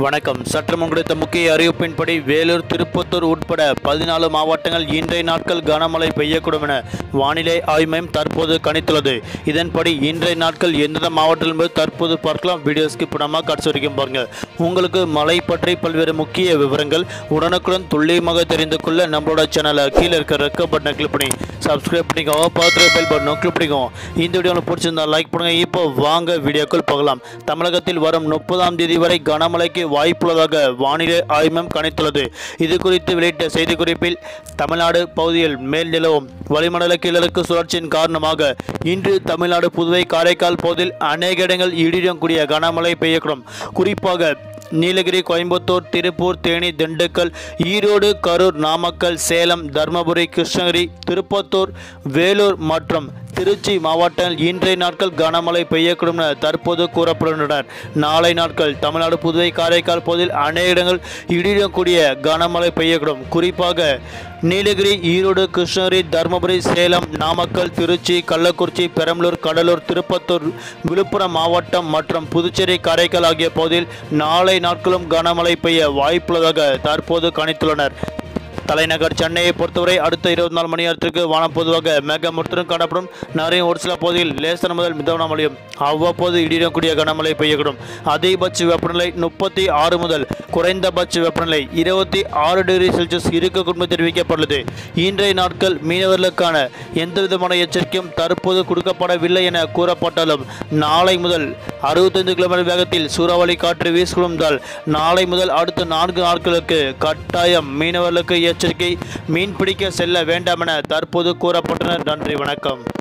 வணக்கம் சற்று முன் கிடைத்த முக்கிய அறிவிப்பின்படி வேலூர் திருப்பத்தூர் உட்பட பதினாலு மாவட்டங்கள் இன்றைய நாட்கள் கனமழை பெய்யக்கூடும் என வானிலை ஆய்வு மையம் தற்போது கணித்துள்ளது இதன்படி இன்றைய நாட்கள் எந்தெந்த மாவட்டம் என்பது தற்போது பார்க்கலாம் வீடியோ ஸ்கிப் பண்ணாமல் கடைசி வரைக்கும் பாருங்க உங்களுக்கு மழை பற்றி பல்வேறு முக்கிய விவரங்கள் உடனுக்குடன் துல்லியமாக தெரிந்து கொள்ள நம்மளோட சேனலை கீழே இருக்க ரெக்க பட்டனை கிளிக் பண்ணி சப்ஸ்கிரைப் பண்ணிக்கோங்க பார்த்து பெல் பட்டனை கிளிக் பண்ணிக்கோங்க இந்த வீடியோ உங்களுக்கு பிடிச்சிருந்தா லைக் பண்ணுங்க இப்போ வாங்க வீடியோக்குள் போகலாம் தமிழகத்தில் வரும் முப்பதாம் தேதி வரை கனமழைக்கு வாய்ப்புள்ளதாக வானிலை ஆய்வு மையம் கணித்துள்ளது இது குறித்து வெளியிட்ட செய்திக்குறிப்பில் தமிழ்நாடு பகுதியில் மேல் நிலவும் வளிமண்டல கிழக்கு சுழற்சியின் காரணமாக இன்று தமிழ்நாடு புதுவை காரைக்கால் பகுதியில் அநேக இடங்கள் இடியுடன் கூடிய கனமழை பெய்யக்கூடும் குறிப்பாக நீலகிரி கோயம்புத்தூர் திருப்பூர் தேனி திண்டுக்கல் ஈரோடு கரூர் நாமக்கல் சேலம் தருமபுரி கிருஷ்ணகிரி திருப்பத்தூர் வேலூர் மற்றும் திருச்சி மாவட்டங்கள் இன்றைய நாட்கள் கனமழை பெய்யக்கூடும் என தற்போது கூறப்படுகின்றனர் நாளை நாட்கள் தமிழ்நாடு புதுவை காரைக்கால் பகுதியில் அநேக இடங்கள் இடியுடன் கூடிய கனமழை பெய்யக்கூடும் குறிப்பாக நீலகிரி ஈரோடு கிருஷ்ணகிரி தருமபுரி சேலம் நாமக்கல் திருச்சி கள்ளக்குறிச்சி பெரம்பலூர் கடலூர் திருப்பத்தூர் விழுப்புரம் மாவட்டம் மற்றும் புதுச்சேரி காரைக்கால் ஆகிய பகுதியில் நாளை நாட்களும் கனமழை பெய்ய வாய்ப்புள்ளதாக தற்போது கணித்துள்ளனர் தலைநகர் சென்னையை பொறுத்தவரை அடுத்த இருபத்தி நாலு மணி நேரத்திற்கு வானம் பொதுவாக மேகமூர்த்தரும் காணப்படும் நகரின் ஒரு சில பகுதியில் லேசன முதல் மிதமான மழையும் அவ்வப்போது இடிடக்கூடிய கனமழை பெய்யக்கூடும் அதிகபட்ச வெப்பநிலை முப்பத்தி ஆறு முதல் குறைந்தபட்ச வெப்பநிலை இருபத்தி ஆறு டிகிரி செல்சியஸ் இருக்கக்கூடும் என்று தெரிவிக்கப்பட்டுள்ளது இன்றைய நாட்கள் மீனவர்களுக்கான எந்தவிதமான எச்சரிக்கையும் தற்போது கொடுக்கப்படவில்லை என கூறப்பட்டாலும் நாளை முதல் அறுபத்தைந்து கிலோமீட்டர் வேகத்தில் சூறாவளி காற்று வீசுகிறதால் நாளை முதல் அடுத்த நான்கு நாட்களுக்கு கட்டாயம் மீனவர்களுக்கு எச்சரிக்கை மீன் பிடிக்க செல்ல வேண்டாம் என தற்போது கூறப்பட்டனர் நன்றி வணக்கம்